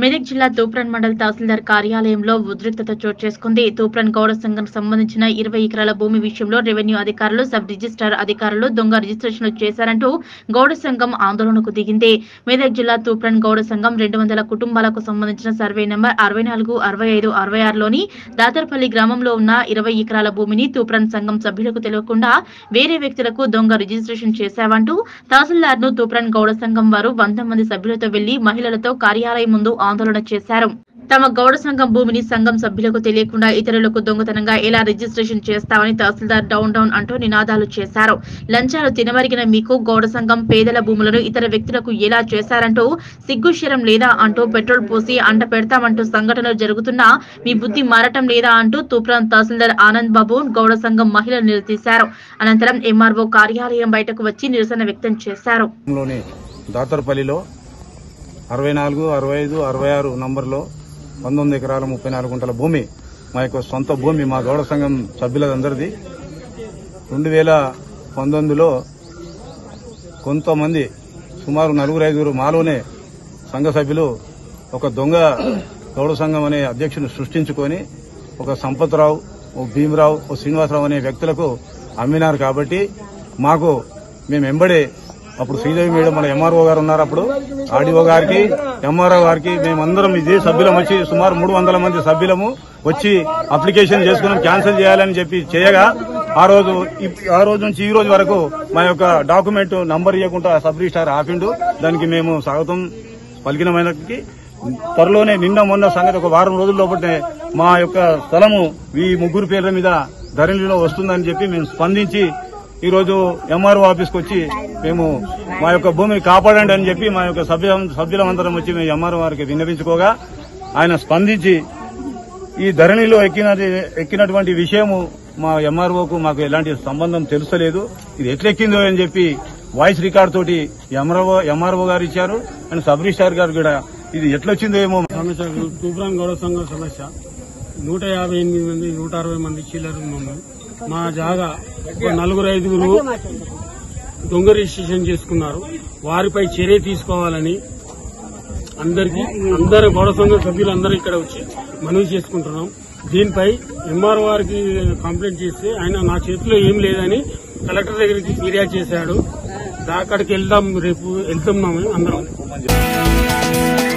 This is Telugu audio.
మెదక్ జిల్లా తూప్రన్ మండల్ తహసీల్దార్ కార్యాలయంలో ఉద్రిక్తత చోటు చేసుకుంది తూప్రన్ గౌడ సంఘం సంబంధించిన ఇరవై ఎకరాల భూమి విషయంలో రెవెన్యూ అధికారులు సబ్ రిజిస్ట్రార్ అధికారులు దొంగ రిజిస్ట్రేషన్లు చేశారంటూ గౌడ సంఘం ఆందోళనకు దిగింది మెదక్ జిల్లా తూప్రన్ గౌడ సంఘం రెండు వందల కుటుంబాలకు సంబంధించిన సర్వే నెంబర్ అరవై నాలుగు అరవై ఐదు అరవై ఆరులోని దాతర్పల్లి గ్రామంలో ఉన్న ఇరవై ఎకరాల భూమిని తూప్రన్ సంఘం సభ్యులకు తెలియకుండా వేరే వ్యక్తులకు దొంగ రిజిస్ట్రేషన్ చేశావంటూ తహసీల్దార్ ను తూప్రన్ గౌడ సంఘం వారు వంద మంది సభ్యులతో వెళ్లి మహిళలతో కార్యాలయం ముందు ఆందోళన చేశారు తమ గౌడ సంఘం భూమిని సంఘం సభ్యులకు తెలియకుండా ఇతరులకు దొంగతనంగా ఎలా రిజిస్ట్రేషన్ చేస్తామని తహసీల్దార్ డౌన్ డౌన్ అంటూ నినాదాలు చేశారు లంచాలు తినమరిగిన మీకు గౌడ సంఘం పేదల భూములను ఇతర వ్యక్తులకు ఎలా చేశారంటూ సిగ్గుశరం లేదా అంటూ పెట్రోల్ పోసి అంట పెడతామంటూ సంఘటనలు జరుగుతున్నా మీ బుద్ధి మారటం లేదా అంటూ తూప్రాన్ తహసీల్దార్ ఆనంద్ బాబు గౌడ సంఘం మహిళలు నిలదీశారు అనంతరం ఎంఆర్ఓ కార్యాలయం బయటకు వచ్చి నిరసన వ్యక్తం చేశారు లోని దాతర్పల్లిలో అరవై నాలుగు అరవై ఐదు అరవై ఆరు నంబర్లో పంతొమ్మిది ఎకరాల ముప్పై నాలుగు గుంటల భూమి మా యొక్క సొంత భూమి మా గౌడ సంఘం సభ్యులందరిది రెండు వేల పంతొమ్మిదిలో కొంతమంది సుమారు నలుగురు ఐదుగురు మాలోనే సంఘ సభ్యులు ఒక దొంగ గౌడ సంఘం అనే అధ్యక్షుని సృష్టించుకొని ఒక సంపత్రావు ఓ భీమరావు ఓ శ్రీనివాసరావు అనే వ్యక్తులకు అమ్మినారు కాబట్టి మాకు మేము ఎంబడే అప్పుడు శ్రీదేవి మేడం మన ఎంఆర్ఓ గారు ఉన్నారు అప్పుడు ఆర్డీఓ గారికి ఎంఆర్ఓ గారికి మేమందరం ఇదే సభ్యులం వచ్చి సుమారు మూడు వందల మంది సభ్యులము వచ్చి అప్లికేషన్ చేసుకున్నాం క్యాన్సిల్ చేయాలని చెప్పి చేయగా ఆ రోజు ఇప్- ఆ రోజు నుంచి ఈ రోజు వరకు మా యొక్క డాక్యుమెంట్ నంబర్ ఇవ్వకుండా సబ్ రిజిస్టార్ ఆపిండు దానికి మేము స్వాగతం పలికినమైనకి త్వరలోనే నిన్న మొన్న సంగతి ఒక వారం రోజుల లోపలనే మా యొక్క స్థలము ఈ ముగ్గురు పేర్ల మీద ధరణిలో వస్తుందని చెప్పి మేము స్పందించి ఈ రోజు ఎంఆర్ఓ ఆఫీస్కి వచ్చి మేము మా యొక్క భూమిని కాపాడండి అని చెప్పి మా యొక్క సభ్య సభ్యులందరం వచ్చి మేము ఎంఆర్ఓ వారికి విన్నవించుకోగా ఆయన స్పందించి ఈ ధరణిలో ఎక్కినది ఎక్కినటువంటి విషయము మా ఎంఆర్ఓకు మాకు ఎలాంటి సంబంధం తెలుసలేదు ఇది ఎట్లెక్కిందో అని చెప్పి వాయిస్ రికార్డ్ తోటి ఎంఆర్ఓ ఎంఆర్ఓ గారు ఇచ్చారు అండ్ సబ్ రిజిస్టార్ గారు కూడా ఇది ఎట్లొచ్చిందో ఏమో సమస్య తూప్రాన్ గౌడ సంఘం సమస్య నూట యాభై ఎనిమిది మంది నూట అరవై మంది చిల్లర ఉన్నాము మా జాగా ఒక నలుగురు ఐదుగురు దొంగ రిజిస్ట్రేషన్ చేసుకున్నారు వారిపై చర్య తీసుకోవాలని అందరికి అందరు గౌడ సంఘం సభ్యులందరూ ఇక్కడ వచ్చి మనవి చేసుకుంటున్నాం దీనిపై ఎంఆర్ వారికి కంప్లైంట్ చేస్తే ఆయన నా చేతిలో ఏం లేదని కలెక్టర్ దగ్గరికి ఫిర్యాదు చేశాడు దా- అక్కడికి వెళ్దాం రేపు వెళ్తున్నాము అందరం